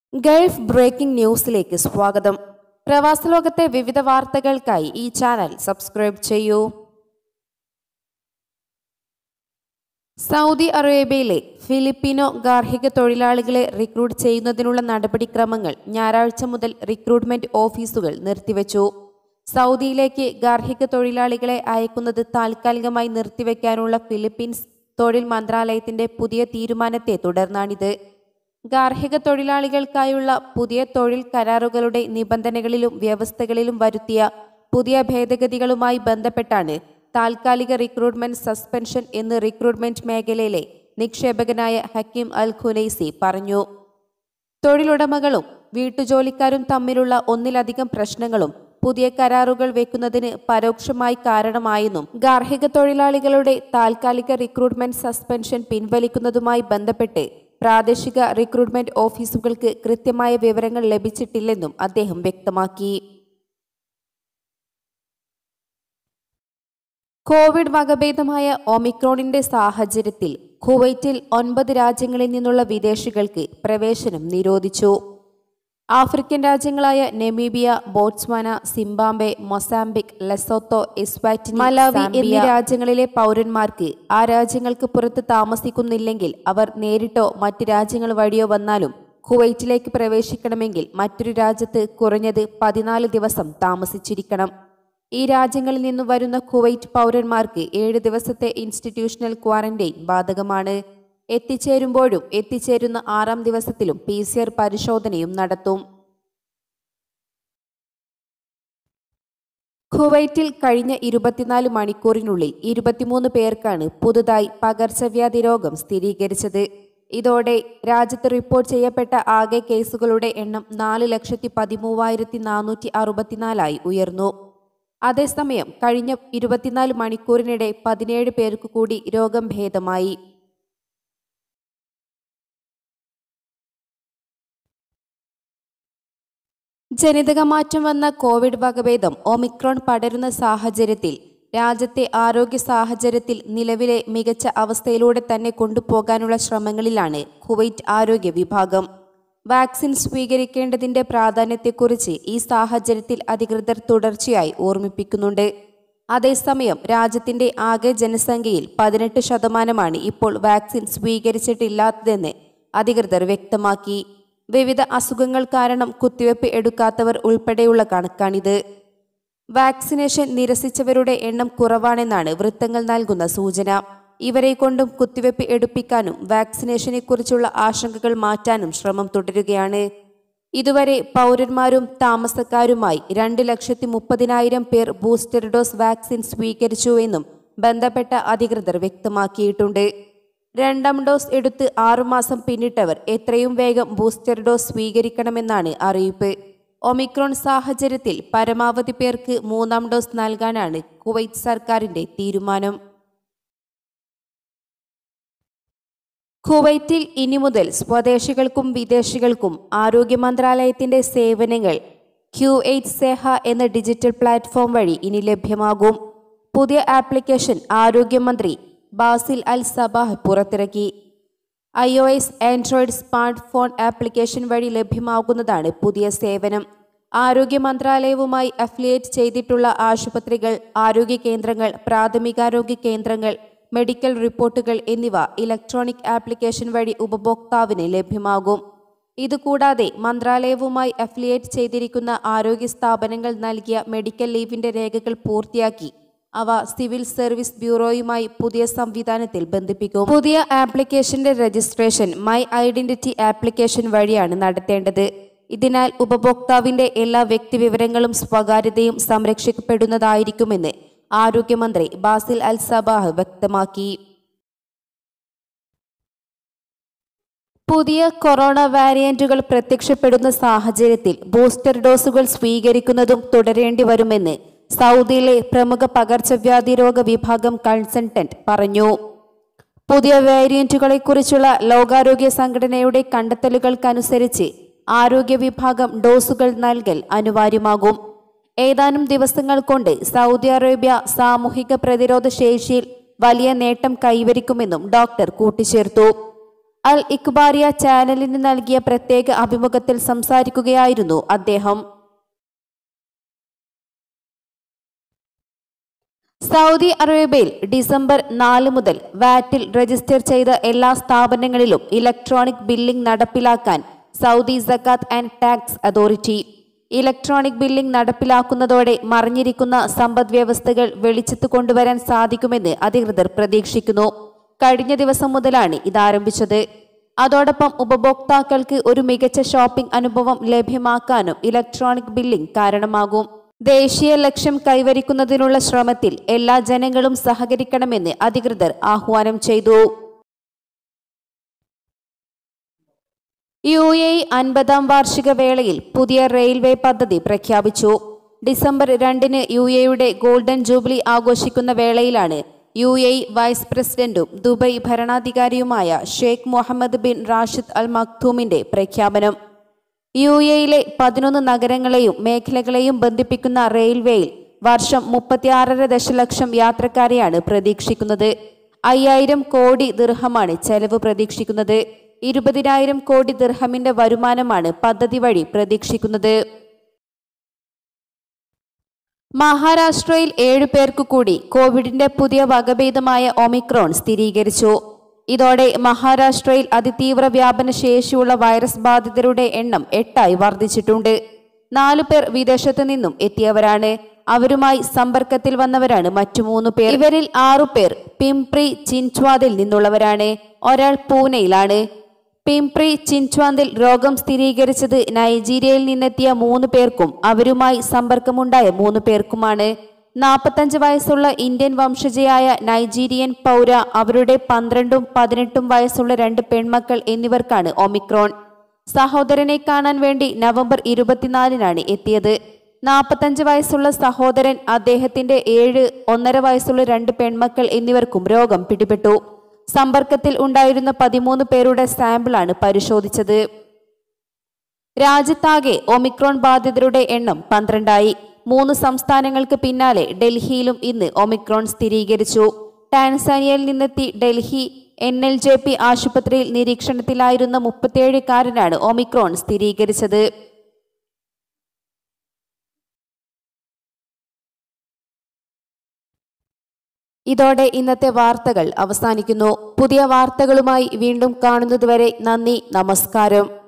Gulf breaking ന്യൂസിലേക്ക് സ്വാഗതം പ്രവാസ ലോകത്തെ വിവിധ വാർത്തകൾക്കായി ഈ ചാനൽ സബ്സ്ക്രൈബ് ചെയ്യൂ സൗദി അറേബ്യയിലെ ഫിലിപ്പിനോ ഗാർഹിക തൊഴിലാളികളെ റിക്രൂട്ട് ചെയ്യുന്നതിനുള്ള നടപടിക്രമങ്ങൾ ഞായറാഴ്ച മുതൽ റിക്രൂട്ട്മെന്റ് ഓഫീസുകൾ നിർത്തിവെച്ചു സൗദിയിലേക്ക് ഗാർഹിക തൊഴിലാളികളെ അയക്കുന്നത് താൽക്കാലികമായി നിർത്തിവെക്കാനുള്ള ഫിലിപ്പീൻസ് തൊഴിൽ മന്ത്രാലയത്തിന്റെ പുതിയ തീരുമാനത്തെ തുടർന്നാണിത് ഗാർഹിക തൊഴിലാളികൾക്കായുള്ള പുതിയ തൊഴിൽ കരാറുകളുടെ നിബന്ധനകളിലും വ്യവസ്ഥകളിലും വരുത്തിയ പുതിയ ഭേദഗതികളുമായി ബന്ധപ്പെട്ടാണ് താൽക്കാലിക റിക്രൂട്ട്മെന്റ് സസ്പെൻഷൻ എന്ന് റിക്രൂട്ട്മെന്റ് മേഖലയിലെ നിക്ഷേപകനായ ഹക്കീം അൽ ഖുനൈസി പറഞ്ഞു തൊഴിലുടമകളും വീട്ടുജോലിക്കാരും തമ്മിലുള്ള ഒന്നിലധികം പ്രശ്നങ്ങളും പുതിയ കരാറുകൾ വെക്കുന്നതിന് പരോക്ഷമായി കാരണമായെന്നും ഗാർഹിക തൊഴിലാളികളുടെ താൽക്കാലിക റിക്രൂട്ട്മെന്റ് സസ്പെൻഷൻ പിൻവലിക്കുന്നതുമായി ബന്ധപ്പെട്ട് പ്രാദേശിക റിക്രൂട്ട്മെന്റ് ഓഫീസുകൾക്ക് കൃത്യമായ വിവരങ്ങൾ ലഭിച്ചിട്ടില്ലെന്നും അദ്ദേഹം വ്യക്തമാക്കി കോവിഡ് വകഭേദമായ ഒമിക്രോണിന്റെ സാഹചര്യത്തിൽ കുവൈറ്റിൽ ഒൻപത് രാജ്യങ്ങളിൽ നിന്നുള്ള വിദേശികൾക്ക് പ്രവേശനം നിരോധിച്ചു ആഫ്രിക്കൻ രാജ്യങ്ങളായ Namibia Botswana Zimbabwe Mozambique Lesotho Eswatini Malawi എന്നീ രാജ്യങ്ങളിലെ പൗരന്മാർക്ക് ആ രാജ്യങ്ങൾക്ക് പുറത്ത് താമസിക്കുന്നില്ലെങ്കിൽ അവർ നേരിട്ടോ മറ്റ് രാജ്യങ്ങൾ വഴിയോ വന്നാലും കുവൈറ്റിലേക്ക് പ്രവേശിക്കണമെങ്കിൽ മറ്റൊരു രാജ്യത്ത് കുറഞ്ഞത് പതിനാല് ദിവസം താമസിച്ചിരിക്കണം ഈ രാജ്യങ്ങളിൽ നിന്നു വരുന്ന കുവൈറ്റ് പൗരന്മാർക്ക് ഏഴ് ദിവസത്തെ ഇൻസ്റ്റിറ്റ്യൂഷണൽ ക്വാറന്റൈൻ ബാധകമാണ് എത്തിച്ചേരുമ്പോഴും എത്തിച്ചേരുന്ന ആറാം ദിവസത്തിലും പി സി ആർ പരിശോധനയും നടത്തും കുവൈറ്റിൽ കഴിഞ്ഞ ഇരുപത്തിനാല് മണിക്കൂറിനുള്ളിൽ ഇരുപത്തിമൂന്ന് പേർക്കാണ് പുതുതായി പകർച്ചവ്യാധി രോഗം സ്ഥിരീകരിച്ചത് ഇതോടെ രാജ്യത്ത് റിപ്പോർട്ട് ചെയ്യപ്പെട്ട ആകെ കേസുകളുടെ എണ്ണം നാല് ലക്ഷത്തി പതിമൂവായിരത്തി നാനൂറ്റി അറുപത്തിനാലായി ഉയർന്നു അതേസമയം കഴിഞ്ഞ ഇരുപത്തിനാല് മണിക്കൂറിനിടെ പതിനേഴ് പേർക്ക് കൂടി രോഗം ഭേദമായി ജനിതകമാറ്റം വന്ന കോവിഡ് വകഭേദം ഒമിക്രോൺ പടരുന്ന സാഹചര്യത്തിൽ രാജ്യത്തെ ആരോഗ്യ സാഹചര്യത്തിൽ നിലവിലെ മികച്ച അവസ്ഥയിലൂടെ തന്നെ കൊണ്ടുപോകാനുള്ള ശ്രമങ്ങളിലാണ് കുവൈറ്റ് ആരോഗ്യ വിഭാഗം വാക്സിൻ സ്വീകരിക്കേണ്ടതിന്റെ പ്രാധാന്യത്തെക്കുറിച്ച് ഈ സാഹചര്യത്തിൽ അധികൃതർ തുടർച്ചയായി ഓർമ്മിപ്പിക്കുന്നുണ്ട് അതേസമയം രാജ്യത്തിന്റെ ആകെ ജനസംഖ്യയിൽ പതിനെട്ട് ശതമാനമാണ് ഇപ്പോൾ വാക്സിൻ സ്വീകരിച്ചിട്ടില്ലാത്തതെന്ന് അധികൃതർ വ്യക്തമാക്കി വിവിധ അസുഖങ്ങൾ കാരണം കുത്തിവയ്പ് എടുക്കാത്തവർ ഉൾപ്പെടെയുള്ള കണക്കാണിത് വാക്സിനേഷൻ നിരസിച്ചവരുടെ എണ്ണം കുറവാണെന്നാണ് വൃത്തങ്ങൾ നൽകുന്ന സൂചന ഇവരെ കൊണ്ടും കുത്തിവയ്പ് എടുപ്പിക്കാനും വാക്സിനേഷനെക്കുറിച്ചുള്ള ആശങ്കകൾ മാറ്റാനും ശ്രമം തുടരുകയാണ് ഇതുവരെ പൗരന്മാരും താമസക്കാരുമായി രണ്ട് ലക്ഷത്തി മുപ്പതിനായിരം പേർ ബൂസ്റ്റർ ഡോസ് വാക്സിൻ സ്വീകരിച്ചുവെന്നും ബന്ധപ്പെട്ട അധികൃതർ വ്യക്തമാക്കിയിട്ടുണ്ട് രണ്ടാം ഡോസ് എടുത്ത് ആറുമാസം പിന്നിട്ടവർ എത്രയും വേഗം ബൂസ്റ്റർ ഡോസ് സ്വീകരിക്കണമെന്നാണ് അറിയിപ്പ് ഒമിക്രോൺ സാഹചര്യത്തിൽ പരമാവധി പേർക്ക് മൂന്നാം ഡോസ് നൽകാനാണ് കുവൈറ്റ് സർക്കാരിന്റെ തീരുമാനം കുവൈറ്റിൽ ഇനി മുതൽ സ്വദേശികൾക്കും വിദേശികൾക്കും ആരോഗ്യ മന്ത്രാലയത്തിന്റെ സേവനങ്ങൾ ക്യു എയ്റ്റ് സെഹ എന്ന ഡിജിറ്റൽ പ്ലാറ്റ്ഫോം വഴി ഇനി ലഭ്യമാകും പുതിയ ആപ്ലിക്കേഷൻ ആരോഗ്യമന്ത്രി ബാസിൽ അൽ സബാഹ് പുറത്തിറക്കി I O S Android smart phone application വഴി ലഭ്യമാകുന്നതാണ് പുതിയ സേവനം ആരോഗ്യ മന്ത്രാലയവുമായി അഫിലിയേറ്റ് ചെയ്തിട്ടുള്ള ആശുപത്രികൾ ആരോഗ്യ കേന്ദ്രങ്ങൾ പ്രാഥമികാരോഗ്യ കേന്ദ്രങ്ങൾ മെഡിക്കൽ റിപ്പോർട്ടുകൾ എന്നിവ ഇലക്ട്രോണിക് ആപ്ലിക്കേഷൻ വഴി ഉപഭോക്താവിന് ലഭ്യമാകും ഇതുകൂടാതെ മന്ത്രാലയവുമായി അഫിലിയേറ്റ് ചെയ്തിരിക്കുന്ന ആരോഗ്യ സ്ഥാപനങ്ങൾ നൽകിയ മെഡിക്കൽ ലീവിന്റെ രേഖകൾ പൂർത്തിയാക്കി അവ സിവിൽ സർവീസ് ബ്യൂറോയുമായി പുതിയ സംവിധാനത്തിൽ ബന്ധിപ്പിക്കും പുതിയ ആപ്ലിക്കേഷന്റെ രജിസ്ട്രേഷൻ മൈ ഐഡന്റിറ്റി ആപ്ലിക്കേഷൻ വഴിയാണ് നടത്തേണ്ടത് ഇതിനാൽ ഉപഭോക്താവിന്റെ എല്ലാ വ്യക്തിവിവരങ്ങളും സ്വകാര്യതയും സംരക്ഷിക്കപ്പെടുന്നതായിരിക്കുമെന്ന് ആരോഗ്യമന്ത്രി ബാസിൽ അൽ സബാഹ് വ്യക്തമാക്കി പുതിയ കൊറോണ വാരിയന്റുകൾ പ്രത്യക്ഷപ്പെടുന്ന സാഹചര്യത്തിൽ ബൂസ്റ്റർ ഡോസുകൾ സ്വീകരിക്കുന്നതും തുടരേണ്ടി വരുമെന്ന് സൗദിയിലെ പ്രമുഖ പകർച്ചവ്യാധി രോഗ വിഭാഗം കൺസൾട്ടന്റ് പറഞ്ഞു പുതിയ വേരിയന്റുകളെക്കുറിച്ചുള്ള ലോകാരോഗ്യ സംഘടനയുടെ കണ്ടെത്തലുകൾക്കനുസരിച്ച് ആരോഗ്യ വിഭാഗം ഡോസുകൾ നൽകൽ അനിവാര്യമാകും ഏതാനും ദിവസങ്ങൾ കൊണ്ട് സൗദി അറേബ്യ സാമൂഹിക പ്രതിരോധ ശേഷിയിൽ വലിയ നേട്ടം കൈവരിക്കുമെന്നും ഡോക്ടർ കൂട്ടിച്ചേർത്തു അൽ ഇക്ബാരിയ ചാനലിന് നൽകിയ പ്രത്യേക അഭിമുഖത്തിൽ സംസാരിക്കുകയായിരുന്നു അദ്ദേഹം സൗദി അറേബ്യയിൽ ഡിസംബർ നാല് മുതൽ വാറ്റിൽ രജിസ്റ്റർ ചെയ്ത എല്ലാ സ്ഥാപനങ്ങളിലും ഇലക്ട്രോണിക് ബില്ലിംഗ് നടപ്പിലാക്കാൻ Saudi Zakat and tax authority electronic billing നടപ്പിലാക്കുന്നതോടെ മറിഞ്ഞിരിക്കുന്ന സമ്പദ് വ്യവസ്ഥകൾ വെളിച്ചത്ത് കൊണ്ടുവരാൻ സാധിക്കുമെന്ന് അധികൃതർ പ്രതീക്ഷിക്കുന്നു കഴിഞ്ഞ ദിവസം മുതലാണ് ഇതാരംഭിച്ചത് അതോടൊപ്പം ഉപഭോക്താക്കൾക്ക് ഒരു മികച്ച ഷോപ്പിംഗ് അനുഭവം ലഭ്യമാക്കാനും ഇലക്ട്രോണിക് ബില്ലിംഗ് കാരണമാകും ദേശീയ ലക്ഷ്യം കൈവരിക്കുന്നതിനുള്ള ശ്രമത്തിൽ എല്ലാ ജനങ്ങളും സഹകരിക്കണമെന്ന് അധികൃതർ ആഹ്വാനം ചെയ്തു യു എ അൻപതാം വാർഷിക വേളയിൽ പുതിയ റെയിൽവേ പദ്ധതി പ്രഖ്യാപിച്ചു ഡിസംബർ രണ്ടിന് യു എയുടെ ഗോൾഡൻ ജൂബിലി ആഘോഷിക്കുന്ന വേളയിലാണ് യു എ വൈസ് പ്രസിഡന്റും ദുബൈ ഭരണാധികാരിയുമായ Sheikh Mohammed bin Rashid Al മക്തൂമിന്റെ പ്രഖ്യാപനം യു എയിലെ പതിനൊന്ന് നഗരങ്ങളെയും മേഖലകളെയും ബന്ധിപ്പിക്കുന്ന റെയിൽവേയിൽ വർഷം മുപ്പത്തിയാറര ദശലക്ഷം യാത്രക്കാരെയാണ് പ്രതീക്ഷിക്കുന്നത് അയ്യായിരം കോടി ദിർഹമാണ് ചെലവ് പ്രതീക്ഷിക്കുന്നത് ഇരുപതിനായിരം കോടി ദിർഹമിന്റെ വരുമാനമാണ് പദ്ധതി വഴി പ്രതീക്ഷിക്കുന്നത് മഹാരാഷ്ട്രയിൽ ഏഴു പേർക്കു കൂടി കോവിഡിന്റെ പുതിയ വകഭേദമായ ഒമിക്രോൺ സ്ഥിരീകരിച്ചു ഇതോടെ മഹാരാഷ്ട്രയിൽ അതിതീവ്ര വ്യാപന ശേഷിയുള്ള വൈറസ് ബാധിതരുടെ എണ്ണം എട്ടായി വർദ്ധിച്ചിട്ടുണ്ട് നാലു പേർ വിദേശത്തു നിന്നും എത്തിയവരാണ് അവരുമായി സമ്പർക്കത്തിൽ വന്നവരാണ് മറ്റു മൂന്ന് പേർ ഇവരിൽ ആറു പേർ പിംപ്രി ചിൻച്വാദിൽ നിന്നുള്ളവരാണ് ഒരാൾ പൂനെയിലാണ് പിംപ്രി ചിൻച്വാന്തിൽ രോഗം സ്ഥിരീകരിച്ചത് നൈജീരിയയിൽ നിന്നെത്തിയ മൂന്ന് പേർക്കും അവരുമായി സമ്പർക്കമുണ്ടായ മൂന്ന് പേർക്കുമാണ് നാൽപ്പത്തഞ്ച് വയസ്സുള്ള ഇന്ത്യൻ വംശജയായ നൈജീരിയൻ പൗര അവരുടെ പന്ത്രണ്ടും പതിനെട്ടും വയസ്സുള്ള രണ്ട് പെൺമക്കൾ എന്നിവർക്കാണ് ഒമിക്രോൺ സഹോദരനെ കാണാൻ വേണ്ടി നവംബർ ഇരുപത്തിനാലിനാണ് എത്തിയത് നാൽപ്പത്തഞ്ച് വയസ്സുള്ള സഹോദരൻ അദ്ദേഹത്തിന്റെ ഏഴ് ഒന്നര വയസ്സുള്ള രണ്ട് പെൺമക്കൾ എന്നിവർക്കും രോഗം പിടിപെട്ടു സമ്പർക്കത്തിൽ ഉണ്ടായിരുന്ന പതിമൂന്ന് പേരുടെ സാമ്പിളാണ് പരിശോധിച്ചത് രാജ്യത്താകെ ഒമിക്രോൺ ബാധിതരുടെ എണ്ണം പന്ത്രണ്ടായി മൂന്ന് സംസ്ഥാനങ്ങൾക്ക് പിന്നാലെ ഡൽഹിയിലും ഇന്ന് ഒമിക്രോൺ സ്ഥിരീകരിച്ചു ടാൻസാനിയയിൽ നിന്നെത്തി Delhi N L J P ആശുപത്രിയിൽ നിരീക്ഷണത്തിലായിരുന്ന മുപ്പത്തിയേഴുകാരനാണ് ഒമിക്രോൺ സ്ഥിരീകരിച്ചത് ഇതോടെ ഇന്നത്തെ വാർത്തകൾ അവസാനിക്കുന്നു പുതിയ വാർത്തകളുമായി വീണ്ടും കാണുന്നതുവരെ നന്ദി നമസ്കാരം